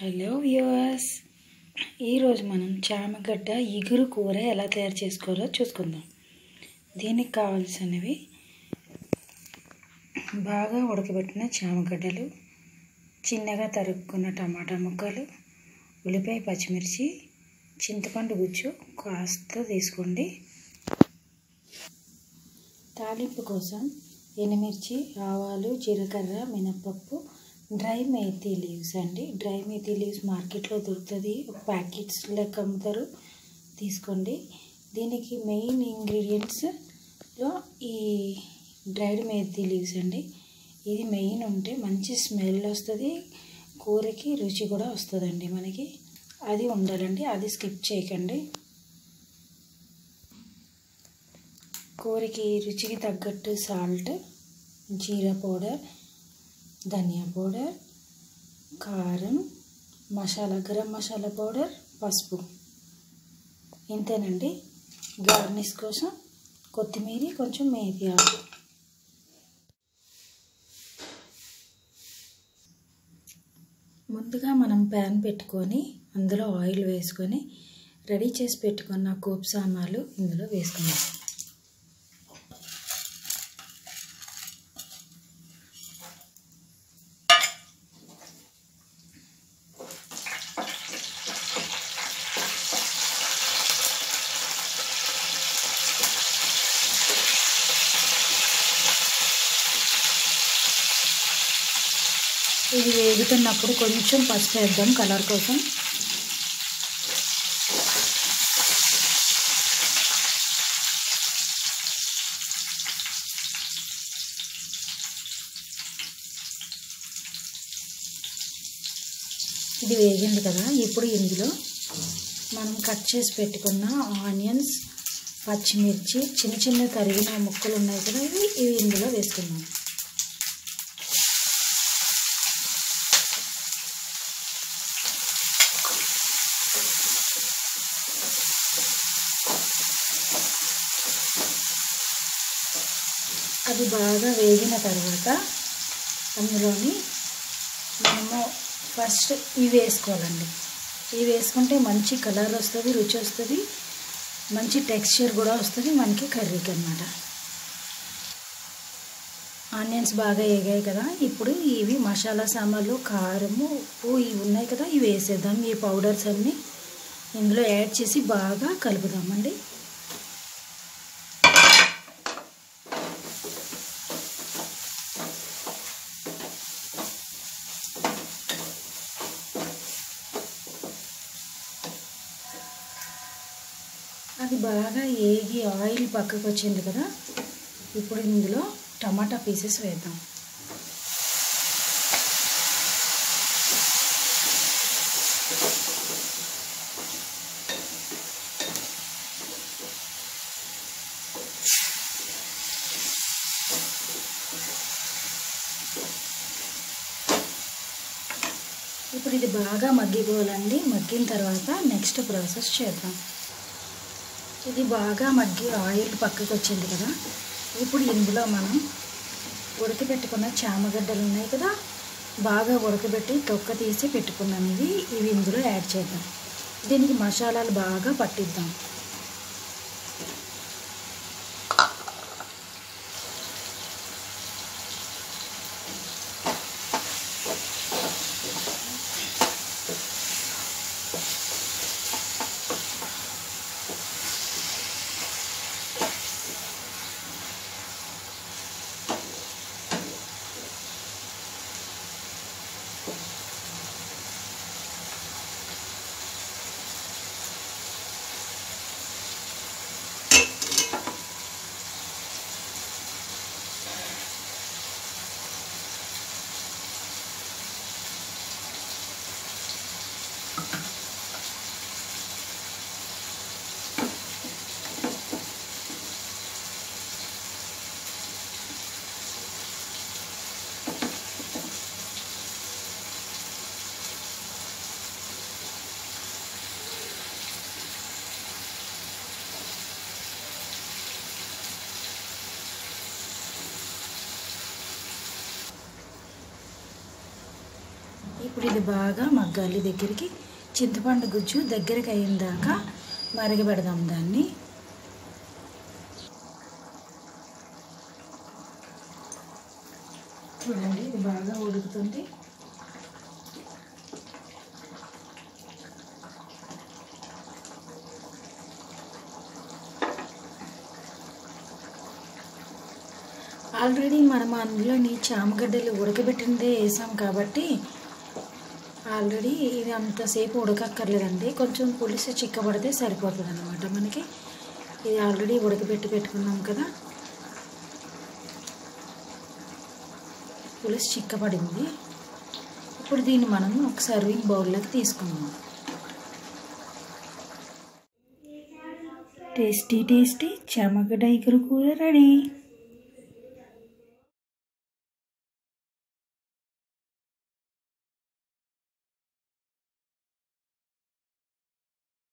hello viewers ఈరోజు మనం చామగడ్డ ఇగురు కూర ఎలా తయారు చేసుకోవాలో చూసుకుందాం దీనికి కావాల్సినవి బాగా ఉడకబెట్టిన చామగడ్డలు చిన్నగా తరుక్కున్న టమాటా ముక్కలు ఉల్లిపాయ పచ్చిమిర్చి చింతపండు గుజ్జు కాస్త తీసుకోండి తాలింపు కోసం ఎండుమిర్చి ఆవాలు జీలకర్ర మినపప్పు డ్రై మేథీ లీవ్స్ అండి డ్రై మేథీ లీవ్స్ మార్కెట్లో దొరుకుతుంది ప్యాకెట్స్ లెక్క అమ్ముతారు తీసుకోండి దీనికి మెయిన్ ఇంగ్రీడియంట్స్లో ఈ డ్రైడ్ మేథీ లీవ్స్ అండి ఇది మెయిన్ ఉంటే మంచి స్మెల్ వస్తుంది కూరకి రుచి కూడా వస్తుందండి మనకి అది ఉండాలండి అది స్కిప్ చేయకండి కూరకి రుచికి తగ్గట్టు salt jeera powder dhaniya powder కారం మసాలా గరం మసాలా పౌడర్ పసుపు ఇంతేనండి గార్నిష్ కోసం కొత్తిమీర కొంచెం మేతి ఆకు ముందుగా మనం ప్యాన్ పెట్టుకొని అందులో ఆయిల్ వేసుకొని రెడీ చేసి పెట్టుకున్న కోప్ సామాన్లు ఇందులో వేసుకుందాం ఇది వేగుతున్నప్పుడు కొంచెం పసుపు వేద్దాం కలర్ కోసం ఇది వేగింది కదా ఇప్పుడు ఇందులో మనం కట్ చేసి పెట్టుకున్న ఆనియన్స్ పచ్చిమిర్చి చిన్న చిన్న తరిగిన ముక్కలు ఉన్నాయి కదా ఇవి ఇవి ఇందులో వేసుకుందాం అది బాగా వేగిన తర్వాత అందులోని మనము ఫస్ట్ ఇవి వేసుకోవాలండి ఇవి వేసుకుంటే మంచి కలర్ వస్తుంది రుచి వస్తుంది మంచి టెక్స్చర్ కూడా వస్తుంది మనకి కర్రీకి అనమాట ఆనియన్స్ బాగా వేగాయి కదా ఇప్పుడు ఇవి మసాలా సామాన్లు కారము ఉప్పు ఇవి ఉన్నాయి కదా ఇవి వేసేద్దాం ఈ పౌడర్స్ అన్నీ ఇందులో యాడ్ చేసి బాగా కలుపుదామండి అది బాగా ఏగి ఆయిల్ పక్కకు వచ్చింది కదా ఇప్పుడు ఇందులో టమాటా పీసెస్ వేద్దాం ఇప్పుడు ఇది బాగా మగ్గిపోవాలండి మగ్గిన తర్వాత నెక్స్ట్ ప్రాసెస్ చేద్దాం ఇది బాగా మగ్గి ఆయిల్ పక్కకు వచ్చింది కదా ఇప్పుడు ఇందులో మనం ఉడకబెట్టుకున్న చామగడ్డలు ఉన్నాయి కదా బాగా ఉడకబెట్టి తొక్క తీసి పెట్టుకున్నాం ఇవి ఇవి ఇందులో యాడ్ చేద్దాం దీనికి మసాలాలు బాగా పట్టిద్దాం ఇప్పుడు ఇది బాగా మగ్గాలి దగ్గరికి చింతపండు గుజ్జు దగ్గరికి అయిన దాకా మరగబెడదాం దాన్ని చూడండి ఇది బాగా ఉడుకుతుంది ఆల్రెడీ మనం అందులోని చామగడ్డలు ఉడకబెట్టిందే వేసాం కాబట్టి ఆల్రెడీ ఇది అంతసేపు ఉడకక్కర్లేదండి కొంచెం పులుసు చిక్కబడితే సరిపోతుంది అనమాట మనకి ఇది ఆల్రెడీ ఉడకబెట్టి పెట్టుకున్నాం కదా పులుసు చిక్కబడింది ఇప్పుడు దీన్ని మనం ఒక సర్వింగ్ బౌల్లోకి తీసుకుందాం టేస్టీ టేస్టీ చామగడ్డ ఇగురు కూర రెడీ